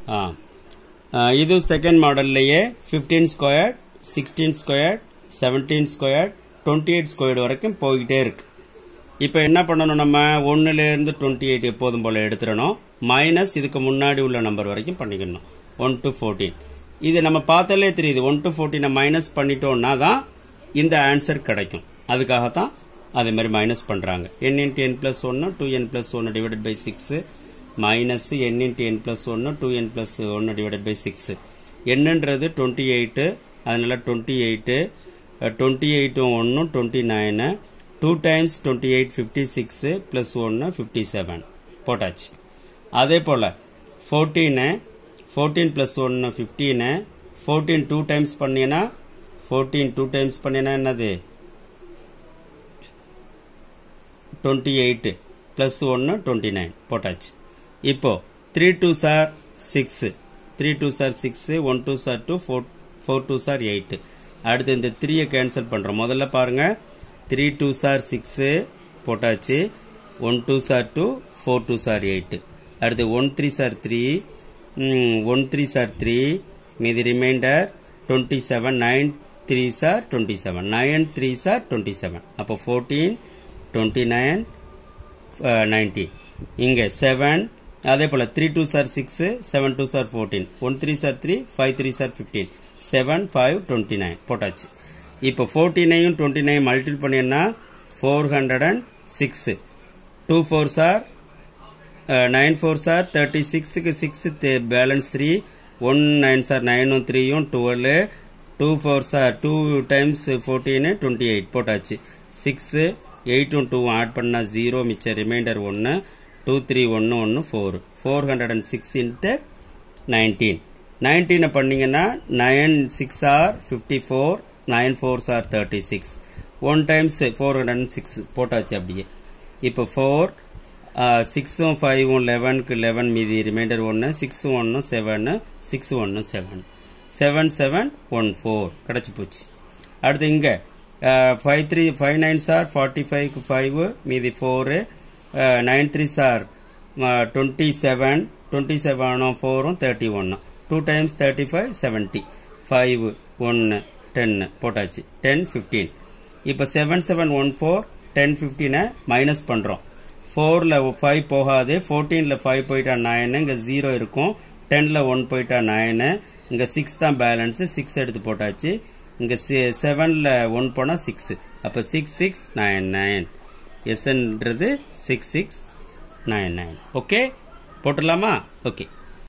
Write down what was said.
ஆ ஆ, இது செகண்ட் மாடல்லையே fifteen square sixteen square seventeen square twenty eight square வரைக்கும் போய்கிட்டே இருக்கு இப்போ என்ன பண்ணணும் நம்ம ஒன்னுல இருந்து டுவெண்ட்டி எயிட் எப்போதும் போல எடுத்துடணும் மைனஸ் இதுக்கு முன்னாடி உள்ள நம்பர் வரைக்கும் பண்ணிக்கணும் ஒன் டு ஃபோர்டீன் இது நம்ம பார்த்தாலே தெரியுது ஒன் டு ஃபோர்டீனை மைனஸ் பண்ணிட்டோம்னா தான் இந்த ஆன்சர் கிடைக்கும் அதுக்காகத்தான் அதே மாதிரி மைனஸ் பண்றாங்க n இன்ட்டு என் பிளஸ் ஒன்று டூ என் பிளஸ் ஒன்று divided by six minus n into N plus ஒன்று டூ என் பிளஸ் ஒன்று டிவைடட் பை சிக்ஸ் என்னன்றது டுவெண்ட்டி எயிட்டு அதனால டுவெண்ட்டி எயிட்டு டுவெண்ட்டி எயிட்டும் ஒன்றும் twenty nine two times twenty eight fifty six plus ஒன்று fifty seven போட்டாச்சு அதே போல் ஃபோர்டீனு ஃபோர்டீன் ப்ளஸ் ஒன்று ஃபிஃப்டீனு ஃபோர்டீன் டூ டைம்ஸ் பண்ணினா ஃபோர்டீன் டூ டைம்ஸ் பண்ணினா என்னது டுவெண்ட்டி எயிட் ப்ளஸ் ஒன்று டுவெண்ட்டி நைன் போட்டாச்சு இப்போ three two are six three two are six one two are two four four two are eight அடுத்து இந்த த்ரீயை கேன்சல் பண்ணுறோம் முதல்ல பாருங்க த்ரீ டூ சார் சிக்ஸு போட்டாச்சு one two are two four two are eight அடுத்து one three are three one three are three மீதி remainder twenty seven nine three are twenty seven nine three are twenty seven அப்போ fourteen twenty nine nineteen இங்கே seven அதே போல் three two are six seven two are fourteen one three are three five three are fifteen seven five twenty nine போட்டாச்சு இப்போ ஃபோர்டீனையும் twenty nine multiple பண்ணினா four hundred and six two four are nine four are thirty சிக்ஸுக்கு six balance three one nine are நைனும் த்ரீயும் twelve two four are two times fourteen twenty eight போட்டாச்சு six எயிட்டும் டூவும் ஆட் பண்ணால் zero மிச்ச reminder ஒன்று டூ த்ரீ ஒன்று ஒன்று four four hundred and six into nineteen நைன்டீனை பண்ணீங்கன்னா nine six are fifty four nine four are thirty six one times four hundred and six போட்டாச்சு அப்படியே இப்போ ஃபோர் சிக்ஸும் ஃபைவும் லெவனுக்கு லெவன் மீதி ரிமைண்டர் ஒன்று சிக்ஸும் ஒன்று செவனு சிக்ஸ் ஒன்று seven seven seven one four கிடச்சி போச்சு அடுத்து இங்கே five three five nine are forty ஃபைவ்க்கு ஃபைவ் மீதி four nine three are twenty seven twenty செவனும் ஃபோரும் தேர்ட்டி ஒன்று two times thirty five seventy five ஒன்று டென்னு போட்டாச்சு டென் ஃபிஃப்டீன் இப்போ seven seven one four ten ஃபிஃப்டீனை மைனஸ் பண்ணுறோம் ஃபோரில் ஃபைவ் போகாது ஃபோர்டீனில் ஃபைவ் போயிட்டா நைனு இங்கே ஜீரோ இருக்கும் டெனில் ஒன் போயிட்டா நைனு இங்கே சிக்ஸ் தான் பேலன்ஸு சிக்ஸ் எடுத்து போட்டாச்சு இங்கே செவனில் ஒன் போனால் சிக்ஸ் அப்போ சிக்ஸ் சிக்ஸ் நைன் நைன் எஸ்ன்றது six six nine nine okay போட்டுடலாமா ஓகே